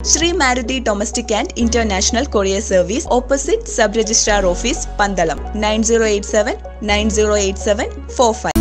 Shri Maruti domestic and international courier service opposite sub registrar office Pandalam nine zero eight seven nine zero eight seven four five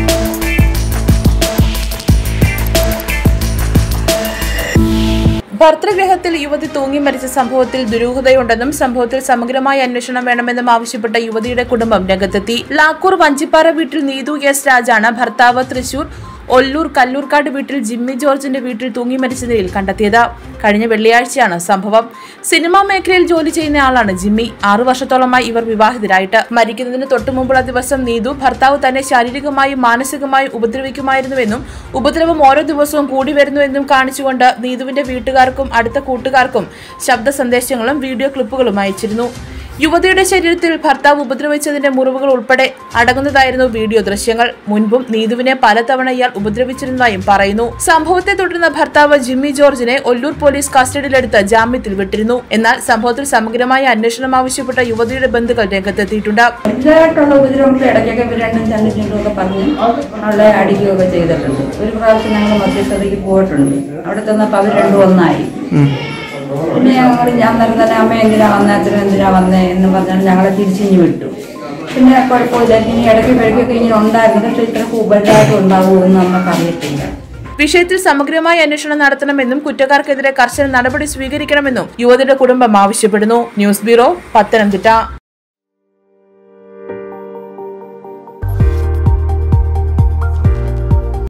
ഭർത്തൃഗ്രഹത്തിൽ യുവതി തൂങ്ങി മരിച്ച സംഭവത്തിൽ ദുരൂഹതയുണ്ടെന്നും സംഭവത്തിൽ സമഗ്രമായ അന്വേഷണം വേണമെന്നും ആവശ്യപ്പെട്ട യുവതിയുടെ കുടുംബം രംഗത്തെത്തി ലാക്കൂർ വഞ്ചിപ്പാറ വീട്ടിൽ നീതു എസ് രാജാണ് ഭർത്താവ് തൃശൂർ ഒല്ലൂർ കല്ലൂർക്കാട് വീട്ടിൽ ജിമ്മി ജോർജിന്റെ വീട്ടിൽ തൂങ്ങി മരിച്ച നിലയിൽ കണ്ടെത്തിയത് കഴിഞ്ഞ വെള്ളിയാഴ്ചയാണ് സംഭവം സിനിമാ മേഖലയിൽ ജോലി ചെയ്യുന്ന ആളാണ് ജിമ്മി ആറു വർഷത്തോളമായി ഇവർ വിവാഹിതരായിട്ട് മരിക്കുന്നതിന് തൊട്ടുമുമ്പുള്ള ദിവസം നീതു ഭർത്താവ് തന്നെ ശാരീരികമായും മാനസികമായും ഉപദ്രവിക്കുമായിരുന്നുവെന്നും ഉപദ്രവം ഓരോ ദിവസവും കൂടി വരുന്നുവെന്നും കാണിച്ചുകൊണ്ട് നീതുവിന്റെ വീട്ടുകാർക്കും അടുത്ത കൂട്ടുകാർക്കും ശബ്ദ സന്ദേശങ്ങളും വീഡിയോ ക്ലിപ്പുകളും അയച്ചിരുന്നു യുവതിയുടെ ശരീരത്തിൽ ഭർത്താവ് ഉപദ്രവിച്ചതിന്റെ മുറിവുകൾ ഉൾപ്പെടെ അടങ്ങുന്നതായിരുന്നു വീഡിയോ ദൃശ്യങ്ങൾ മുൻപും നീതുവിനെ പലതവണ ഇയാൾ ഉപദ്രവിച്ചിരുന്നതായും പറയുന്നു സംഭവത്തെ തുടർന്ന് ഭർത്താവ് ജിമ്മി ജോർജിനെ ഒല്ലൂർ പോലീസ് കസ്റ്റഡിയിലെടുത്ത് ജാമ്യത്തിൽ വിട്ടിരുന്നു എന്നാൽ സംഭവത്തിൽ സമഗ്രമായ അന്വേഷണം ആവശ്യപ്പെട്ട യുവതിയുടെ ബന്ധുക്കൾ രംഗത്തെത്തിയിട്ടുണ്ട് വലുതായിട്ടുള്ള ഉപദ്രവങ്ങൾ ഇടയ്ക്കൊക്കെ ഇവർ രണ്ടും രണ്ടും രണ്ടും ഒക്കെ പറഞ്ഞ് അവളെ അടിക്കുകയൊക്കെ ചെയ്തിട്ടുണ്ട് ഒരു പ്രാവശ്യം ഞങ്ങൾ മധ്യസ്ഥതയ്ക്ക് പോയിട്ടുണ്ട് അവിടെ ചെന്നപ്പോൾ അവർ രണ്ടും ഒന്നായി പിന്നെ ഞങ്ങൾ ഞാൻ തന്നെ തന്നെ അമ്മ എന്തിനാ വന്നേ അച്ഛനും എന്തിനാ വന്നേ എന്ന് പറഞ്ഞാൽ ഞങ്ങളെ തിരിച്ചിഞ്ഞ് വിട്ടു പിന്നെ കുഴപ്പമില്ല ഇനി ഇടയ്ക്ക് പിഴക്കൊക്കെ ഇങ്ങനെ ഉണ്ടായിരുന്നു പക്ഷെ ഇത്ര ഉപദ്രവമായിട്ട് ഉണ്ടാവുമെന്ന് നമുക്ക് അറിയത്തില്ല വിഷയത്തിൽ സമഗ്രമായ അന്വേഷണം നടത്തണമെന്നും കുറ്റക്കാർക്കെതിരെ കർശന നടപടി സ്വീകരിക്കണമെന്നും യുവതിയുടെ കുടുംബം ആവശ്യപ്പെടുന്നു ന്യൂസ് ബ്യൂറോ പത്തനംതിട്ട